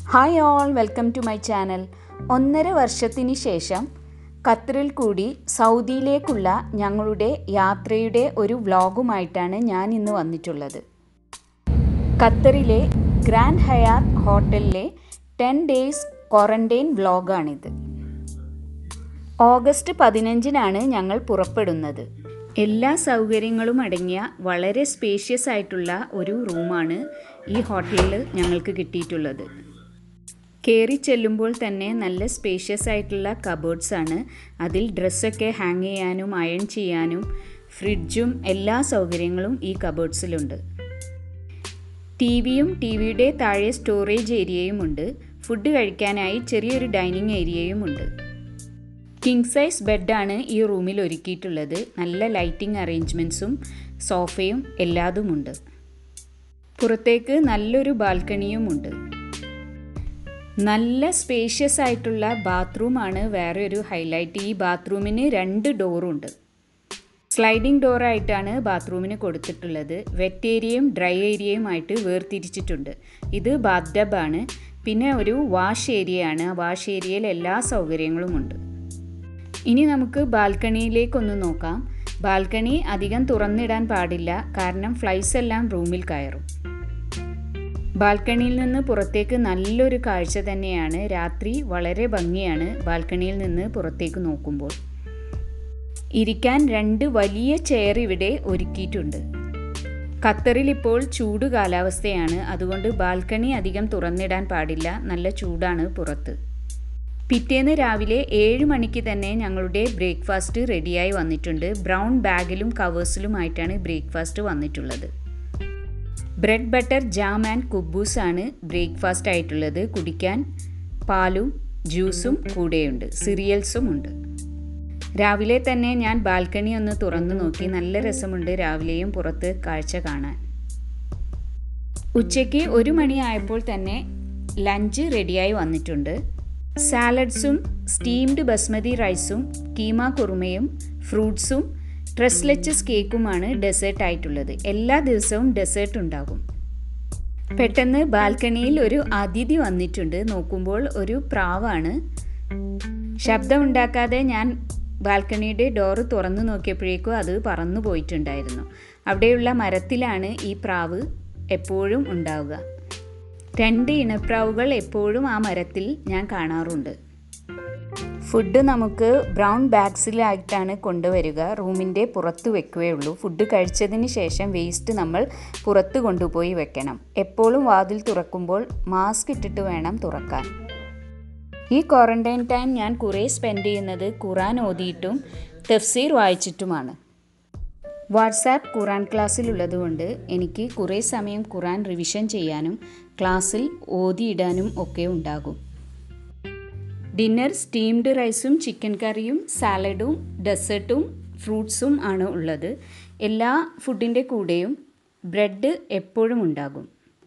hi all welcome to my channel ഒന്നര വർഷത്തിന് ശേഷം ഖത്തറിൽ കൂടി സൗദിയിലേക്കുള്ള ഞങ്ങളുടെ യാത്രയുടെ ഒരു വ്ളോഗുമായിട്ടാണ് ഞാൻ ഇന്ന് വന്നിട്ടുള്ളത് ഖത്തറിലെ ഗ്രാൻഡ് ഹയാത്ത് ഹോട്ടലിലെ ടെൻ ഡേയ്സ് ക്വാറന്റൈൻ വ്ളോഗാണിത് ഓഗസ്റ്റ് പതിനഞ്ചിനാണ് ഞങ്ങൾ പുറപ്പെടുന്നത് എല്ലാ സൗകര്യങ്ങളും അടങ്ങിയ വളരെ സ്പേഷ്യസ് ആയിട്ടുള്ള ഒരു റൂമാണ് ഈ ഹോട്ടലിൽ ഞങ്ങൾക്ക് കിട്ടിയിട്ടുള്ളത് കയറി ചെല്ലുമ്പോൾ തന്നെ നല്ല സ്പേഷ്യസ് ആയിട്ടുള്ള കബോർഡ്സ് ആണ് അതിൽ ഡ്രസ്സൊക്കെ ഹാങ് ചെയ്യാനും അയൺ ചെയ്യാനും ഫ്രിഡ്ജും എല്ലാ സൗകര്യങ്ങളും ഈ കബോർഡ്സിലുണ്ട് ടി വിയും ടി വിയുടെ താഴെ സ്റ്റോറേജ് ഏരിയയും ഉണ്ട് ഫുഡ് കഴിക്കാനായി ചെറിയൊരു ഡൈനിങ് ഏരിയയും ഉണ്ട് കിങ് സൈസ് ബെഡാണ് ഈ റൂമിൽ ഒരുക്കിയിട്ടുള്ളത് നല്ല ലൈറ്റിംഗ് അറേഞ്ച്മെൻറ്റ്സും സോഫയും എല്ലാതുമുണ്ട് പുറത്തേക്ക് നല്ലൊരു ബാൽക്കണിയുമുണ്ട് നല്ല സ്പേഷ്യസ് ആയിട്ടുള്ള ബാത്റൂമാണ് വേറെ ഒരു ഹൈലൈറ്റ് ഈ ബാത്റൂമിന് രണ്ട് ഡോറുണ്ട് സ്ലൈഡിംഗ് ഡോറായിട്ടാണ് ബാത്റൂമിന് കൊടുത്തിട്ടുള്ളത് വെറ്റ് ഏരിയയും ഡ്രൈ ഏരിയയുമായിട്ട് വേർതിരിച്ചിട്ടുണ്ട് ഇത് ബാത്ത് ഡബാണ് പിന്നെ ഒരു വാഷ് ഏരിയയാണ് ആ വാഷ് ഏരിയയിൽ എല്ലാ സൗകര്യങ്ങളുമുണ്ട് ഇനി നമുക്ക് ബാൽക്കണിയിലേക്കൊന്ന് നോക്കാം ബാൽക്കണി അധികം തുറന്നിടാൻ പാടില്ല കാരണം ഫ്ലൈസ് എല്ലാം റൂമിൽ കയറും ബാൽക്കണിയിൽ നിന്ന് പുറത്തേക്ക് നല്ലൊരു കാഴ്ച തന്നെയാണ് രാത്രി വളരെ ഭംഗിയാണ് ബാൽക്കണിയിൽ നിന്ന് പുറത്തേക്ക് നോക്കുമ്പോൾ ഇരിക്കാൻ രണ്ട് വലിയ ചെയർ ഇവിടെ ഒരുക്കിയിട്ടുണ്ട് ഖത്തറിൽ ഇപ്പോൾ ചൂട് കാലാവസ്ഥയാണ് അതുകൊണ്ട് ബാൽക്കണി അധികം തുറന്നിടാൻ പാടില്ല നല്ല ചൂടാണ് പുറത്ത് പിറ്റേന്ന് രാവിലെ ഏഴ് മണിക്ക് തന്നെ ഞങ്ങളുടെ ബ്രേക്ക്ഫാസ്റ്റ് റെഡിയായി വന്നിട്ടുണ്ട് ബ്രൗൺ ബാഗിലും കവേഴ്സിലുമായിട്ടാണ് ബ്രേക്ക്ഫാസ്റ്റ് വന്നിട്ടുള്ളത് ബ്രെഡ് ബട്ടർ ജാം ആൻഡ് കുബൂസ് ആണ് ബ്രേക്ക്ഫാസ്റ്റ് ആയിട്ടുള്ളത് കുടിക്കാൻ പാലും ജ്യൂസും കൂടെയുണ്ട് സിറിയൽസും ഉണ്ട് രാവിലെ തന്നെ ഞാൻ ബാൽക്കണി ഒന്ന് തുറന്നു നോക്കി നല്ല രസമുണ്ട് രാവിലെയും പുറത്ത് കാഴ്ച കാണാൻ ഉച്ചയ്ക്ക് ഒരു മണിയായപ്പോൾ തന്നെ ലഞ്ച് റെഡിയായി വന്നിട്ടുണ്ട് സാലഡ്സും സ്റ്റീംഡ് ബസ്മതി റൈസും കീമ കുറുമയും ഫ്രൂട്ട്സും ട്രസ്ലെച്ചസ് കേക്കുമാണ് ഡെസേർട്ട് ആയിട്ടുള്ളത് എല്ലാ ദിവസവും ഡെസേർട്ട് ഉണ്ടാകും പെട്ടെന്ന് ബാൽക്കണിയിൽ ഒരു അതിഥി വന്നിട്ടുണ്ട് നോക്കുമ്പോൾ ഒരു പ്രാവാണ് ശബ്ദമുണ്ടാക്കാതെ ഞാൻ ബാൽക്കണിയുടെ ഡോറ് തുറന്നു നോക്കിയപ്പോഴേക്കും അത് പറന്നു പോയിട്ടുണ്ടായിരുന്നു അവിടെയുള്ള മരത്തിലാണ് ഈ പ്രാവ് എപ്പോഴും ഉണ്ടാവുക രണ്ട് ഇണപ്രാവുകൾ എപ്പോഴും ആ മരത്തിൽ ഞാൻ കാണാറുണ്ട് ഫുഡ് നമുക്ക് ബ്രൗൺ ബാഗ്സിലായിട്ടാണ് കൊണ്ടുവരിക റൂമിൻ്റെ പുറത്ത് വെക്കുകയുള്ളൂ ഫുഡ് കഴിച്ചതിന് ശേഷം വേസ്റ്റ് നമ്മൾ പുറത്ത് കൊണ്ടുപോയി വെക്കണം എപ്പോഴും വാതിൽ തുറക്കുമ്പോൾ മാസ്ക് ഇട്ടിട്ട് വേണം തുറക്കാൻ ഈ ക്വാറന്റൈൻ ടൈം ഞാൻ കുറേ സ്പെൻഡ് ചെയ്യുന്നത് ഖുറാൻ ഓതിയിട്ടും തഫ്സീർ വായിച്ചിട്ടുമാണ് വാട്സാപ്പ് ഖുറാൻ ക്ലാസ്സിലുള്ളതുകൊണ്ട് എനിക്ക് കുറേ സമയം ഖുറാൻ റിവിഷൻ ചെയ്യാനും ക്ലാസ്സിൽ ഓതിയിടാനും ഒക്കെ ഉണ്ടാകും ഡിന്നർ സ്റ്റീംഡ് റൈസും ചിക്കൻ കറിയും സാലഡും ഡെസേർട്ടും ഫ്രൂട്ട്സും ആണ് ഉള്ളത് എല്ലാ ഫുഡിൻ്റെ കൂടെയും ബ്രെഡ് എപ്പോഴും ഉണ്ടാകും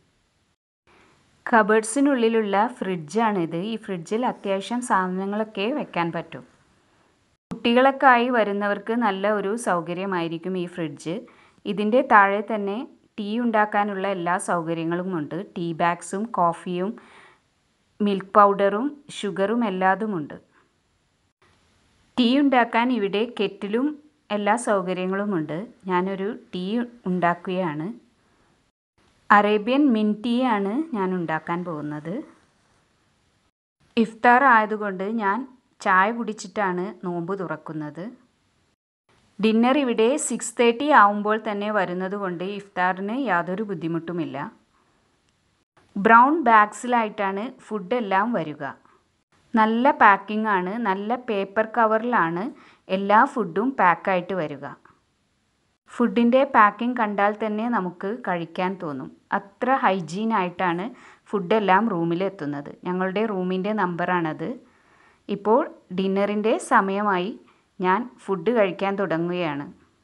കബേർഡ്സിനുള്ളിലുള്ള ഫ്രിഡ്ജാണിത് ഈ ഫ്രിഡ്ജിൽ അത്യാവശ്യം സാധനങ്ങളൊക്കെ വെക്കാൻ പറ്റും കുട്ടികളൊക്കെ ആയി വരുന്നവർക്ക് നല്ല ഒരു സൗകര്യമായിരിക്കും ഈ ഫ്രിഡ്ജ് ഇതിൻ്റെ താഴെ തന്നെ ടീ ഉണ്ടാക്കാനുള്ള എല്ലാ സൗകര്യങ്ങളുമുണ്ട് ടീ ബാഗ്സും കോഫിയും മിൽക്ക് പൗഡറും ഷുഗറും എല്ലാതുമുണ്ട് ടീ ഉണ്ടാക്കാൻ ഇവിടെ കെറ്റിലും എല്ലാ സൗകര്യങ്ങളുമുണ്ട് ഞാനൊരു ടീ ഉണ്ടാക്കുകയാണ് അറേബ്യൻ മിൻ ടീ ആണ് ഞാൻ ഉണ്ടാക്കാൻ പോകുന്നത് ഇഫ്താർ ആയതുകൊണ്ട് ഞാൻ ചായ കുടിച്ചിട്ടാണ് നോമ്പ് തുറക്കുന്നത് ഡിന്നർ ഇവിടെ സിക്സ് തേർട്ടി ആവുമ്പോൾ തന്നെ വരുന്നത് കൊണ്ട് ഇഫ്താറിന് യാതൊരു ബുദ്ധിമുട്ടുമില്ല ബ്രൗൺ ബാഗ്സിലായിട്ടാണ് ഫുഡെല്ലാം വരിക നല്ല പാക്കിംഗ് ആണ് നല്ല പേപ്പർ കവറിലാണ് എല്ലാ ഫുഡും പാക്കായിട്ട് വരിക ഫുഡിൻ്റെ പാക്കിംഗ് കണ്ടാൽ തന്നെ നമുക്ക് കഴിക്കാൻ തോന്നും അത്ര ഹൈജീൻ ആയിട്ടാണ് ഫുഡെല്ലാം റൂമിലെത്തുന്നത് ഞങ്ങളുടെ റൂമിൻ്റെ നമ്പറാണത് ഇപ്പോൾ ഡിന്നറിൻ്റെ സമയമായി ഞാൻ ഫുഡ് കഴിക്കാൻ തുടങ്ങുകയാണ്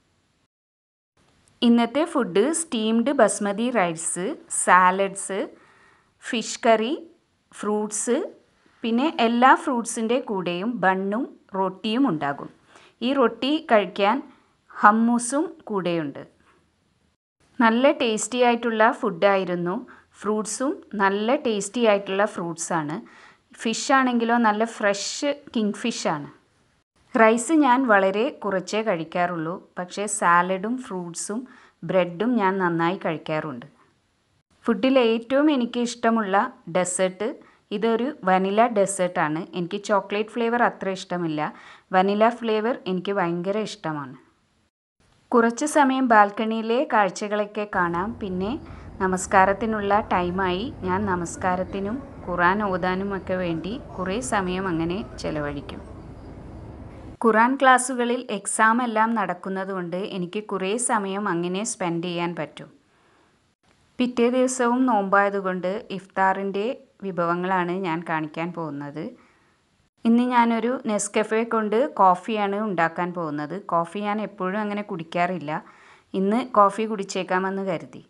ഇന്നത്തെ food steamed basmati rice salads fish curry fruits പിന്നെ എല്ലാ ഫ്രൂട്ട്സിൻ്റെ കൂടെയും ബണ്ണും റൊട്ടിയും ഉണ്ടാകും ഈ റൊട്ടി കഴിക്കാൻ ഹമ്മൂസും കൂടെയുണ്ട് നല്ല ടേസ്റ്റി ആയിട്ടുള്ള ഫുഡായിരുന്നു ഫ്രൂട്ട്സും നല്ല ടേസ്റ്റി ആയിട്ടുള്ള ഫ്രൂട്ട്സാണ് ഫിഷ് ആണെങ്കിലോ നല്ല ഫ്രഷ് കിങ് ഫിഷാണ് റൈസ് ഞാൻ വളരെ കുറച്ചേ കഴിക്കാറുള്ളൂ പക്ഷേ സാലഡും ഫ്രൂട്ട്സും ബ്രെഡും ഞാൻ നന്നായി കഴിക്കാറുണ്ട് ഫുഡിൽ ഏറ്റവും എനിക്ക് ഇഷ്ടമുള്ള ഡെസേർട്ട് ഇതൊരു വനില ഡെസേർട്ടാണ് എനിക്ക് ചോക്ലേറ്റ് ഫ്ലേവർ അത്ര ഇഷ്ടമില്ല വനില ഫ്ലേവർ എനിക്ക് ഭയങ്കര ഇഷ്ടമാണ് കുറച്ച് സമയം ബാൽക്കണിയിലെ കാഴ്ചകളൊക്കെ കാണാം പിന്നെ നമസ്കാരത്തിനുള്ള ടൈമായി ഞാൻ നമസ്കാരത്തിനും ഖുറാൻ ഓതാനുമൊക്കെ വേണ്ടി കുറേ സമയം അങ്ങനെ ചിലവഴിക്കും ഖുറാൻ ക്ലാസ്സുകളിൽ എക്സാം എല്ലാം നടക്കുന്നതുകൊണ്ട് എനിക്ക് കുറേ സമയം അങ്ങനെ സ്പെൻഡ് ചെയ്യാൻ പറ്റും പിറ്റേ ദിവസവും നോമ്പായതുകൊണ്ട് ഇഫ്താറിൻ്റെ വിഭവങ്ങളാണ് ഞാൻ കാണിക്കാൻ പോകുന്നത് ഇന്ന് ഞാനൊരു നെസ്കഫെ കൊണ്ട് കോഫിയാണ് ഉണ്ടാക്കാൻ പോകുന്നത് കോഫി ഞാൻ എപ്പോഴും അങ്ങനെ കുടിക്കാറില്ല ഇന്ന് കോഫി കുടിച്ചേക്കാമെന്ന് കരുതി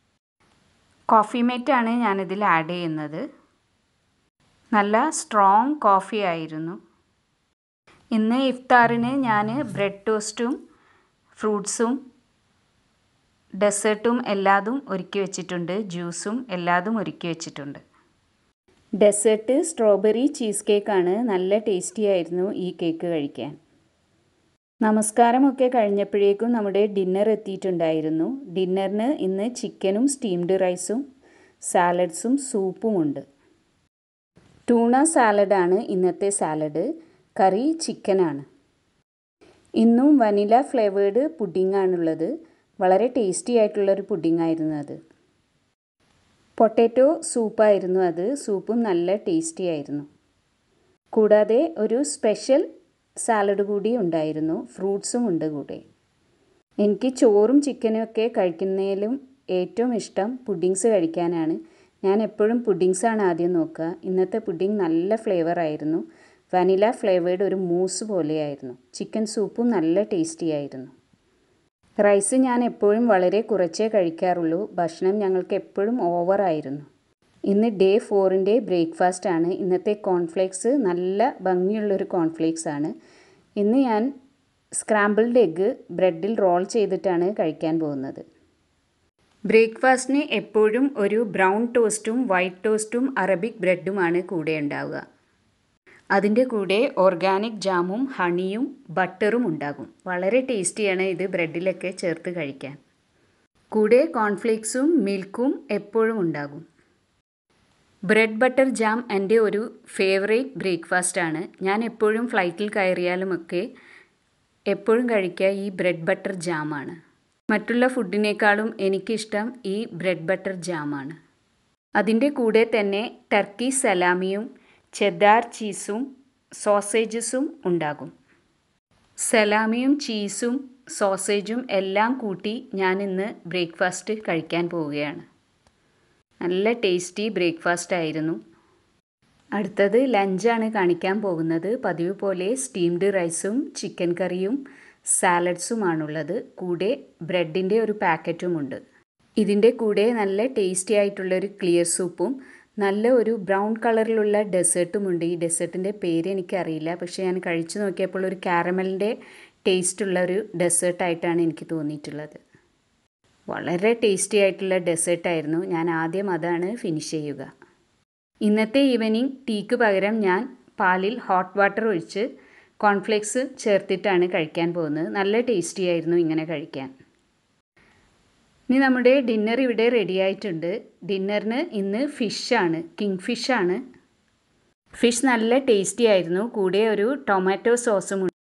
കോഫി മേറ്റാണ് ഞാനിതിൽ ആഡ് ചെയ്യുന്നത് നല്ല സ്ട്രോങ് കോഫി ആയിരുന്നു ഇന്ന് ഇഫ്താറിന് ഞാൻ ബ്രെഡ് ടോസ്റ്റും ഫ്രൂട്ട്സും ഡെസേർട്ടും എല്ലാതും ഒരുക്കി വെച്ചിട്ടുണ്ട് ജ്യൂസും എല്ലാതും ഒരുക്കി വെച്ചിട്ടുണ്ട് ഡെസേർട്ട് സ്ട്രോബെറി ചീസ് കേക്കാണ് നല്ല ടേസ്റ്റി ആയിരുന്നു ഈ കേക്ക് കഴിക്കാൻ നമസ്കാരമൊക്കെ കഴിഞ്ഞപ്പോഴേക്കും നമ്മുടെ ഡിന്നർ എത്തിയിട്ടുണ്ടായിരുന്നു ഡിന്നറിന് ഇന്ന് ചിക്കനും സ്റ്റീംഡ് റൈസും സാലഡ്സും സൂപ്പുമുണ്ട് ടൂണ സാലഡാണ് ഇന്നത്തെ സാലഡ് കറി ചിക്കനാണ് ഇന്നും വനില ഫ്ലേവേഡ് പുഡിങ്ങാണുള്ളത് വളരെ ടേസ്റ്റി ആയിട്ടുള്ളൊരു പുഡിങ്ങായിരുന്നു അത് പൊട്ടാറ്റോ സൂപ്പായിരുന്നു അത് സൂപ്പും നല്ല ടേസ്റ്റി ആയിരുന്നു കൂടാതെ ഒരു സ്പെഷ്യൽ സാലഡ് കൂടി ഉണ്ടായിരുന്നു ഫ്രൂട്ട്സും ഉണ്ട് കൂടെ എനിക്ക് ചോറും ചിക്കനും ഒക്കെ കഴിക്കുന്നതിലും ഏറ്റവും ഇഷ്ടം പുഡിങ്സ് കഴിക്കാനാണ് ഞാൻ എപ്പോഴും പുഡിങ്സാണ് ആദ്യം നോക്കുക ഇന്നത്തെ പുഡിങ് നല്ല ഫ്ലേവർ ആയിരുന്നു വനില ഫ്ലേവേർഡ് ഒരു മൂസ് പോലെയായിരുന്നു ചിക്കൻ സൂപ്പും നല്ല ടേസ്റ്റി ആയിരുന്നു റൈസ് ഞാൻ എപ്പോഴും വളരെ കുറച്ചേ കഴിക്കാറുള്ളൂ ഭക്ഷണം ഞങ്ങൾക്ക് എപ്പോഴും ഓവറായിരുന്നു ഇന്ന് ഡേ ഫോറിൻ്റെ ബ്രേക്ക്ഫാസ്റ്റ് ആണ് ഇന്നത്തെ കോൺഫ്ലേക്സ് നല്ല ഭംഗിയുള്ളൊരു കോൺഫ്ലേക്സ് ആണ് ഇന്ന് ഞാൻ സ്ക്രാമ്പിൾഡ് എഗ്ഗ് ബ്രെഡിൽ റോൾ ചെയ്തിട്ടാണ് കഴിക്കാൻ പോകുന്നത് ബ്രേക്ക്ഫാസ്റ്റിന് എപ്പോഴും ഒരു ബ്രൗൺ ടോസ്റ്റും വൈറ്റ് ടോസ്റ്റും അറബിക് ബ്രെഡുമാണ് കൂടെ ഉണ്ടാവുക അതിൻ്റെ കൂടെ ഓർഗാനിക് ജാമും ഹണിയും ബട്ടറും ഉണ്ടാകും വളരെ ടേസ്റ്റിയാണ് ഇത് ബ്രെഡിലൊക്കെ ചേർത്ത് കഴിക്കാൻ കൂടെ കോൺഫ്ലേക്സും മിൽക്കും എപ്പോഴും ഉണ്ടാകും ബ്രെഡ് ബട്ടർ ജാം എൻ്റെ ഒരു ഫേവറേറ്റ് ബ്രേക്ക്ഫാസ്റ്റ് ആണ് ഞാൻ എപ്പോഴും ഫ്ലൈറ്റിൽ കയറിയാലുമൊക്കെ എപ്പോഴും കഴിക്കുക ഈ ബ്രെഡ് ബട്ടർ ജാമാണ് മറ്റുള്ള ഫുഡിനേക്കാളും എനിക്കിഷ്ടം ഈ ബ്രെഡ് ബട്ടർ ജാമാണ് അതിൻ്റെ കൂടെ തന്നെ ടർക്കി സലാമിയും ചെദാർ ചീസും സോസേജസും ഉണ്ടാകും സലാമിയും ചീസും സോസേജും എല്ലാം കൂട്ടി ഞാൻ ഇന്ന് ബ്രേക്ക്ഫാസ്റ്റ് കഴിക്കാൻ പോവുകയാണ് നല്ല ടേസ്റ്റി ബ്രേക്ക്ഫാസ്റ്റ് ആയിരുന്നു അടുത്തത് ലഞ്ചാണ് കാണിക്കാൻ പോകുന്നത് പതിവ് പോലെ സ്റ്റീംഡ് റൈസും ചിക്കൻ കറിയും സാലഡ്സുമാണുള്ളത് കൂടെ ബ്രെഡിൻ്റെ ഒരു പാക്കറ്റുമുണ്ട് ഇതിൻ്റെ കൂടെ നല്ല ടേസ്റ്റി ആയിട്ടുള്ളൊരു ക്ലിയർ സൂപ്പും നല്ല ഒരു ബ്രൗൺ കളറിലുള്ള ഡെസേർട്ടുമുണ്ട് ഈ ഡെസേർട്ടിൻ്റെ പേര് എനിക്കറിയില്ല പക്ഷേ ഞാൻ കഴിച്ചു നോക്കിയപ്പോൾ ഒരു കാരമലിൻ്റെ ടേസ്റ്റുള്ള ഒരു ഡെസേർട്ടായിട്ടാണ് എനിക്ക് തോന്നിയിട്ടുള്ളത് വളരെ ടേസ്റ്റി ആയിട്ടുള്ള ഡെസേർട്ടായിരുന്നു ഞാൻ ആദ്യം അതാണ് ഫിനിഷ് ചെയ്യുക ഇന്നത്തെ ഈവനിങ് ടീക്ക് പകരം ഞാൻ പാലിൽ ഹോട്ട് വാട്ടർ ഒഴിച്ച് കോൺഫ്ലെക്സ് ചേർത്തിട്ടാണ് കഴിക്കാൻ പോകുന്നത് നല്ല ടേസ്റ്റി ആയിരുന്നു ഇങ്ങനെ കഴിക്കാൻ ഇനി നമ്മുടെ ഡിന്നർ ഇവിടെ റെഡി ആയിട്ടുണ്ട് ഡിന്നറിന് ഇന്ന് ഫിഷാണ് കിങ് ഫിഷാണ് ഫിഷ് നല്ല ടേസ്റ്റി ആയിരുന്നു കൂടെ ഒരു ടൊമാറ്റോ സോസും ഉണ്ട്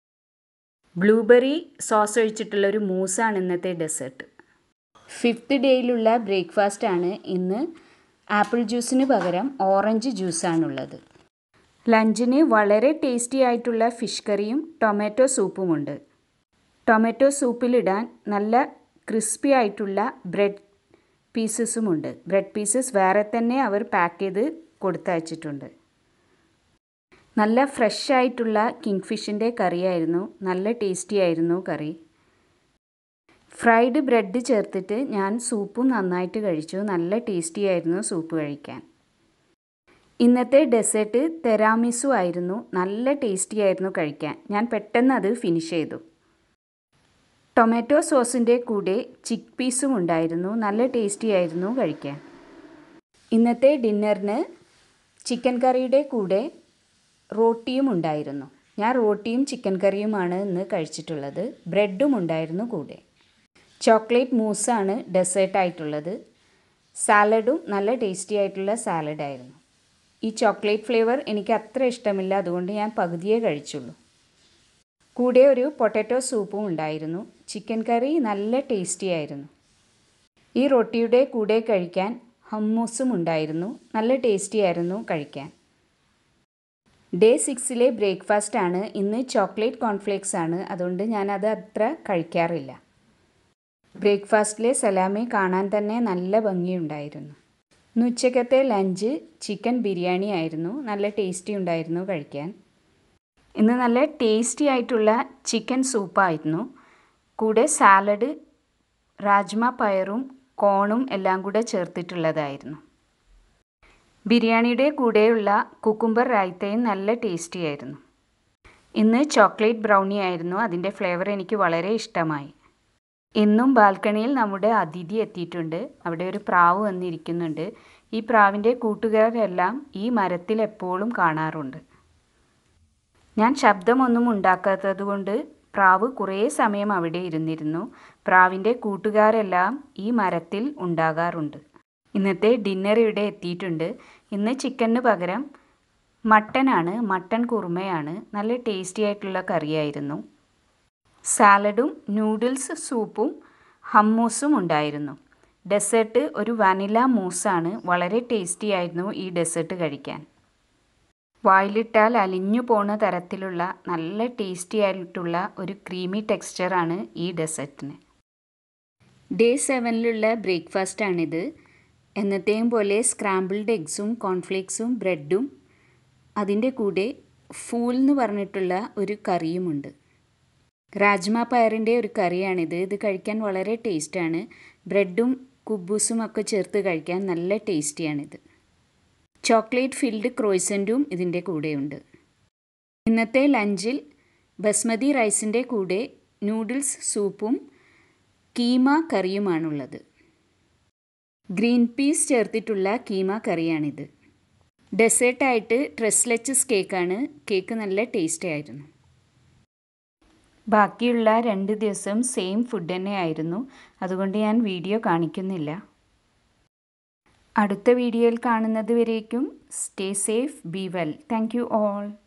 ബ്ലൂബെറി സോസ് ഒഴിച്ചിട്ടുള്ള ഒരു മൂസാണ് ഇന്നത്തെ ഡെസേർട്ട് ഫിഫ്ത്ത് ഡേയിലുള്ള ബ്രേക്ക്ഫാസ്റ്റ് ആണ് ഇന്ന് ആപ്പിൾ ജ്യൂസിന് പകരം ഓറഞ്ച് ജ്യൂസാണുള്ളത് ലഞ്ചിന് വളരെ ടേസ്റ്റി ആയിട്ടുള്ള ഫിഷ് കറിയും ടൊമാറ്റോ സൂപ്പുമുണ്ട് ടൊമാറ്റോ സൂപ്പിലിടാൻ നല്ല ക്രിസ്പി ആയിട്ടുള്ള ബ്രെഡ് പീസസുമുണ്ട് ബ്രെഡ് പീസസ് വേറെ തന്നെ അവർ പാക്ക് ചെയ്ത് കൊടുത്തയച്ചിട്ടുണ്ട് നല്ല ഫ്രഷ് ആയിട്ടുള്ള കിങ് ഫിഷിൻ്റെ കറിയായിരുന്നു നല്ല ടേസ്റ്റി ആയിരുന്നു കറി ഫ്രൈഡ് ബ്രെഡ് ചേർത്തിട്ട് ഞാൻ സൂപ്പും നന്നായിട്ട് കഴിച്ചു നല്ല ടേസ്റ്റി ആയിരുന്നു സൂപ്പ് കഴിക്കാൻ ഇന്നത്തെ ഡെസേർട്ട് തെരാമിസു ആയിരുന്നു നല്ല ടേസ്റ്റി ആയിരുന്നു കഴിക്കാൻ ഞാൻ പെട്ടെന്ന് അത് ഫിനിഷ് ചെയ്തു ടൊമാറ്റോ സോസിൻ്റെ കൂടെ ചിക്ക് പീസും ഉണ്ടായിരുന്നു നല്ല ടേസ്റ്റി ആയിരുന്നു കഴിക്കാൻ ഇന്നത്തെ ഡിന്നറിന് ചിക്കൻ കറിയുടെ കൂടെ റോട്ടിയും ഉണ്ടായിരുന്നു ഞാൻ റോട്ടിയും ചിക്കൻ കറിയുമാണ് ഇന്ന് കഴിച്ചിട്ടുള്ളത് ബ്രെഡും ഉണ്ടായിരുന്നു കൂടെ ചോക്ലേറ്റ് മൂസാണ് ഡെസേർട്ടായിട്ടുള്ളത് സാലഡും നല്ല ടേസ്റ്റി ആയിട്ടുള്ള സാലഡായിരുന്നു ഈ ചോക്ലേറ്റ് ഫ്ലേവർ എനിക്ക് അത്ര ഇഷ്ടമില്ല അതുകൊണ്ട് ഞാൻ പകുതിയേ കഴിച്ചുള്ളൂ കൂടെ ഒരു പൊട്ടാറ്റോ സൂപ്പും ഉണ്ടായിരുന്നു ചിക്കൻ കറി നല്ല ടേസ്റ്റി ആയിരുന്നു ഈ റൊട്ടിയുടെ കൂടെ കഴിക്കാൻ ഹമ്മൂസും ഉണ്ടായിരുന്നു നല്ല ടേസ്റ്റി ആയിരുന്നു കഴിക്കാൻ ഡേ സിക്സിലെ ബ്രേക്ക്ഫാസ്റ്റ് ആണ് ഇന്ന് ചോക്ലേറ്റ് കോൺഫ്ലേക്സ് ആണ് അതുകൊണ്ട് ഞാനത് അത്ര കഴിക്കാറില്ല ബ്രേക്ക്ഫാസ്റ്റിലെ സലാമി കാണാൻ തന്നെ നല്ല ഭംഗിയുണ്ടായിരുന്നു ഇന്ന് ഉച്ചക്കത്തെ ലഞ്ച് ചിക്കൻ ബിരിയാണി ആയിരുന്നു നല്ല ടേസ്റ്റി ഉണ്ടായിരുന്നു കഴിക്കാൻ ഇന്ന് നല്ല ടേസ്റ്റി ആയിട്ടുള്ള ചിക്കൻ സൂപ്പായിരുന്നു കൂടെ സാലഡ് രാജ്മ പയറും കോണും എല്ലാം കൂടെ ചേർത്തിട്ടുള്ളതായിരുന്നു ബിരിയാണിയുടെ കൂടെയുള്ള കുക്കുംബർ റായ്ത്തയും നല്ല ടേസ്റ്റി ആയിരുന്നു ഇന്ന് ചോക്ലേറ്റ് ബ്രൗണി ആയിരുന്നു അതിൻ്റെ ഫ്ലേവർ എനിക്ക് വളരെ ഇഷ്ടമായി എന്നും ബാൽക്കണിയിൽ നമ്മുടെ അതിഥി എത്തിയിട്ടുണ്ട് അവിടെ ഒരു പ്രാവ് വന്നിരിക്കുന്നുണ്ട് ഈ പ്രാവിൻ്റെ കൂട്ടുകാരെല്ലാം ഈ മരത്തിൽ എപ്പോഴും കാണാറുണ്ട് ഞാൻ ശബ്ദമൊന്നും ഉണ്ടാക്കാത്തതുകൊണ്ട് പ്രാവ് കുറേ സമയം അവിടെ ഇരുന്നിരുന്നു പ്രാവിൻ്റെ കൂട്ടുകാരെല്ലാം ഈ മരത്തിൽ ഉണ്ടാകാറുണ്ട് ഇന്നത്തെ ഡിന്നർ ഇവിടെ എത്തിയിട്ടുണ്ട് ഇന്ന് ചിക്കന് പകരം മട്ടനാണ് മട്ടൻ കുറുമയാണ് നല്ല ടേസ്റ്റി ആയിട്ടുള്ള കറിയായിരുന്നു സാലഡും നൂഡിൽസ് സൂപ്പും ഹമ്മൂസും ഉണ്ടായിരുന്നു ഡെസേർട്ട് ഒരു വനില മൂസാണ് വളരെ ടേസ്റ്റി ആയിരുന്നു ഈ ഡെസേർട്ട് കഴിക്കാൻ വായിലിട്ടാൽ അലിഞ്ഞു പോണ തരത്തിലുള്ള നല്ല ടേസ്റ്റി ആയിട്ടുള്ള ഒരു ക്രീമി ടെക്സ്ചറാണ് ഈ ഡെസേർട്ടിന് ഡേ സെവനിലുള്ള ബ്രേക്ക്ഫാസ്റ്റാണിത് എന്നത്തെയും പോലെ സ്ക്രാമ്പിൾഡ് എഗ്സും കോൺഫ്ലേക്സും ബ്രെഡും അതിൻ്റെ കൂടെ ഫൂൽ എന്ന് പറഞ്ഞിട്ടുള്ള ഒരു കറിയുമുണ്ട് രാജ്മ പയറിൻ്റെ ഒരു കറിയാണിത് ഇത് കഴിക്കാൻ വളരെ ടേസ്റ്റാണ് ബ്രെഡും കുബൂസും ഒക്കെ ചേർത്ത് കഴിക്കാൻ നല്ല ടേസ്റ്റിയാണിത് ചോക്ലേറ്റ് ഫിൽഡ് ക്രോയ്സൻറ്റും ഇതിൻ്റെ കൂടെയുണ്ട് ഇന്നത്തെ ലഞ്ചിൽ ബസ്മതി റൈസിൻ്റെ കൂടെ നൂഡിൽസ് സൂപ്പും കീമ കറിയുമാണുള്ളത് ഗ്രീൻ പീസ് ചേർത്തിട്ടുള്ള കീമ കറിയാണിത് ഡെസേർട്ടായിട്ട് ട്രെസ്ലെച്ചസ് കേക്കാണ് കേക്ക് നല്ല ടേസ്റ്റി ആയിരുന്നു ബാക്കിയുള്ള രണ്ട് ദിവസം സെയിം ഫുഡ് തന്നെ ആയിരുന്നു അതുകൊണ്ട് ഞാൻ വീഡിയോ കാണിക്കുന്നില്ല അടുത്ത വീഡിയോയിൽ കാണുന്നത് വരേക്കും stay safe be well thank you all